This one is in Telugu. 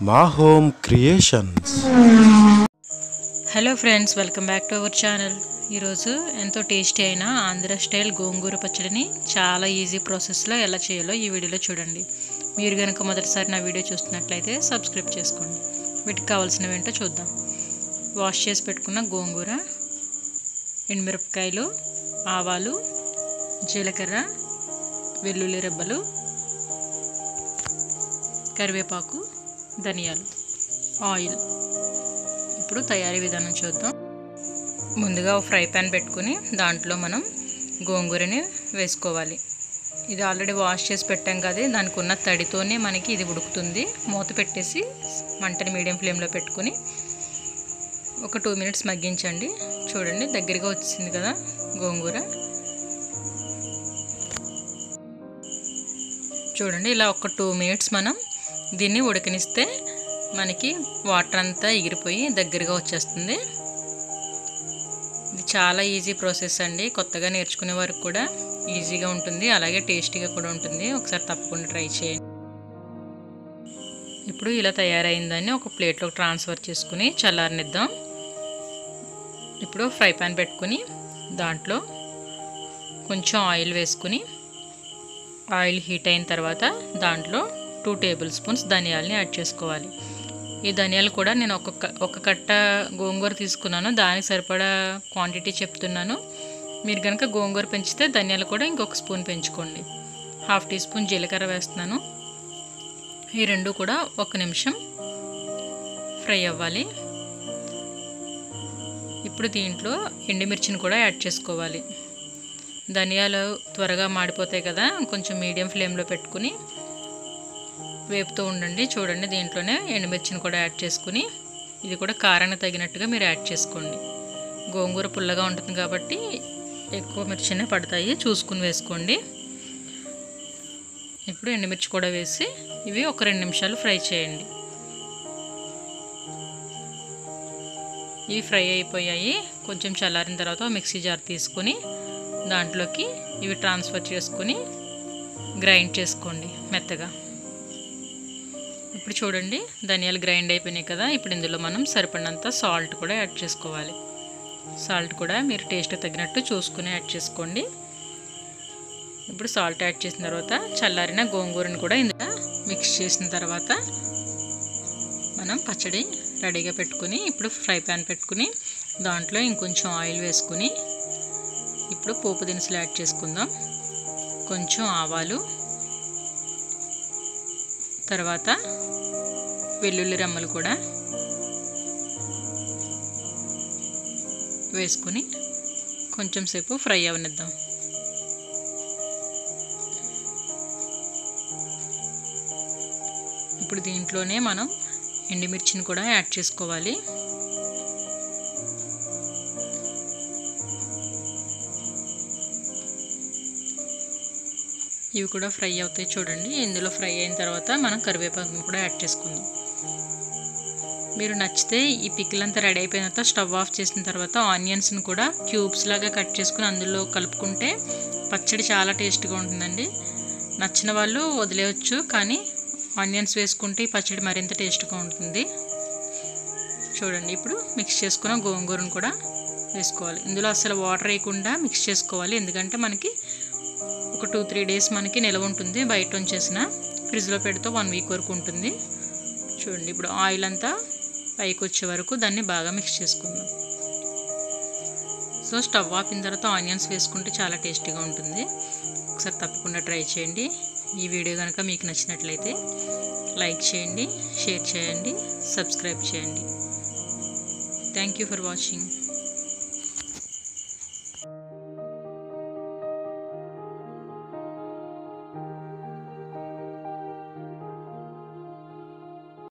మా home creations hello friends welcome back to our channel ఈరోజు ఎంతో టేస్టీ అయిన ఆంధ్ర స్టైల్ గోంగూర పచ్చడిని చాలా ఈజీ ప్రాసెస్లో ఎలా చేయాలో ఈ వీడియోలో చూడండి మీరు కనుక మొదటిసారి నా వీడియో చూస్తున్నట్లయితే సబ్స్క్రైబ్ చేసుకోండి వీటికి కావాల్సినవి ఏంటో చూద్దాం వాష్ చేసి పెట్టుకున్న గోంగూర ఎండుమిరపకాయలు ఆవాలు జీలకర్ర వెల్లుల్లి రెబ్బలు కరివేపాకు ధనియాలు ఆయిల్ ఇప్పుడు తయారీ విధానం చూద్దాం ముందుగా ఒక ఫ్రై ప్యాన్ పెట్టుకుని దాంట్లో మనం గోంగూరని వేసుకోవాలి ఇది ఆల్రెడీ వాష్ చేసి పెట్టాం కదా దానికి ఉన్న తడితోనే మనకి ఇది ఉడుకుతుంది మూత పెట్టేసి మంటని మీడియం ఫ్లేమ్లో పెట్టుకుని ఒక టూ మినిట్స్ మగ్గించండి చూడండి దగ్గరగా వచ్చింది కదా గోంగూర చూడండి ఇలా ఒక టూ మినిట్స్ మనం దీన్ని ఉడకనిస్తే మనకి వాటర్ అంతా ఎగిరిపోయి దగ్గరగా వచ్చేస్తుంది ఇది చాలా ఈజీ ప్రాసెస్ అండి కొత్తగా నేర్చుకునే వారికి కూడా ఈజీగా ఉంటుంది అలాగే టేస్టీగా కూడా ఉంటుంది ఒకసారి తప్పకుండా ట్రై చేయండి ఇప్పుడు ఇలా తయారైందని ఒక ప్లేట్లోకి ట్రాన్స్ఫర్ చేసుకుని చల్లారనిద్దాం ఇప్పుడు ఫ్రై పాన్ పెట్టుకుని దాంట్లో కొంచెం ఆయిల్ వేసుకుని ఆయిల్ హీట్ అయిన తర్వాత దాంట్లో టూ టేబుల్ స్పూన్స్ ధనియాలని యాడ్ చేసుకోవాలి ఈ ధనియాలు కూడా నేను ఒక్కొక్క ఒక కట్ట గోంగూర తీసుకున్నాను దానికి సరిపడా క్వాంటిటీ చెప్తున్నాను మీరు కనుక గోంగూర పెంచితే ధనియాలు కూడా ఇంకొక స్పూన్ పెంచుకోండి హాఫ్ టీ స్పూన్ జీలకర్ర వేస్తున్నాను ఈ రెండు కూడా ఒక నిమిషం ఫ్రై అవ్వాలి ఇప్పుడు దీంట్లో ఎండుమిర్చిని కూడా యాడ్ చేసుకోవాలి ధనియాలు త్వరగా మాడిపోతాయి కదా కొంచెం మీడియం ఫ్లేమ్లో పెట్టుకుని వేపుతూ ఉండండి చూడండి దీంట్లోనే ఎండుమిర్చిని కూడా యాడ్ చేసుకుని ఇది కూడా కారానికి తగినట్టుగా మీరు యాడ్ చేసుకోండి గోంగూర పుల్లగా ఉంటుంది కాబట్టి ఎక్కువ మిర్చినే పడతాయి చూసుకుని వేసుకోండి ఇప్పుడు ఎండుమిర్చి కూడా వేసి ఇవి ఒక రెండు నిమిషాలు ఫ్రై చేయండి ఇవి ఫ్రై అయిపోయాయి కొంచెం చల్లారిన తర్వాత మిక్సీ జార్ తీసుకొని దాంట్లోకి ఇవి ట్రాన్స్ఫర్ చేసుకొని గ్రైండ్ చేసుకోండి మెత్తగా ఇప్పుడు చూడండి ధనియాలు గ్రైండ్ అయిపోయినాయి కదా ఇప్పుడు ఇందులో మనం సరిపడినంత సాల్ట్ కూడా యాడ్ చేసుకోవాలి సాల్ట్ కూడా మీరు టేస్ట్ తగినట్టు చూసుకుని యాడ్ చేసుకోండి ఇప్పుడు సాల్ట్ యాడ్ చేసిన తర్వాత చల్లారిన గోంగూరని కూడా ఇందులో మిక్స్ చేసిన తర్వాత మనం పచ్చడి రెడీగా పెట్టుకుని ఇప్పుడు ఫ్రై ప్యాన్ పెట్టుకుని దాంట్లో ఇంకొంచెం ఆయిల్ వేసుకుని ఇప్పుడు పోపు దినుసులు యాడ్ చేసుకుందాం కొంచెం ఆవాలు తర్వాత వెల్లుల్లి రెమ్మలు కూడా వేసుకుని కొంచెం సేపు ఫ్రై అవనిద్దాం ఇప్పుడు దీంట్లోనే మనం ఎండుమిర్చిని కూడా యాడ్ చేసుకోవాలి ఇవి కూడా ఫ్రై అవుతాయి చూడండి ఇందులో ఫ్రై అయిన తర్వాత మనం కరివేపాకును కూడా యాడ్ చేసుకుందాం మీరు నచ్చితే ఈ పికిల్ అంతా రెడీ అయిపోయిన తర్వాత స్టవ్ ఆఫ్ చేసిన తర్వాత ఆనియన్స్ని కూడా క్యూబ్స్ లాగా కట్ చేసుకుని అందులో కలుపుకుంటే పచ్చడి చాలా టేస్ట్గా ఉంటుందండి నచ్చిన వాళ్ళు వదిలేయచ్చు కానీ ఆనియన్స్ వేసుకుంటే ఈ పచ్చడి మరింత టేస్ట్గా ఉంటుంది చూడండి ఇప్పుడు మిక్స్ చేసుకున్న గోంగూరను కూడా వేసుకోవాలి ఇందులో అసలు వాటర్ వేయకుండా మిక్స్ చేసుకోవాలి ఎందుకంటే మనకి ఒక టూ త్రీ డేస్ మనకి నిలవ ఉంటుంది బయట ఉంచేసిన ఫ్రిడ్జ్లో పెడితే వన్ వీక్ వరకు ఉంటుంది చూడండి ఇప్పుడు ఆయిల్ అంతా పైకి వచ్చే వరకు దాన్ని బాగా మిక్స్ చేసుకుందాం సో స్టవ్ ఆపిన తర్వాత ఆనియన్స్ వేసుకుంటే చాలా టేస్టీగా ఉంటుంది ఒకసారి తప్పకుండా ట్రై చేయండి ఈ వీడియో కనుక మీకు నచ్చినట్లయితే లైక్ చేయండి షేర్ చేయండి సబ్స్క్రైబ్ చేయండి థ్యాంక్ యూ ఫర్ వాచింగ్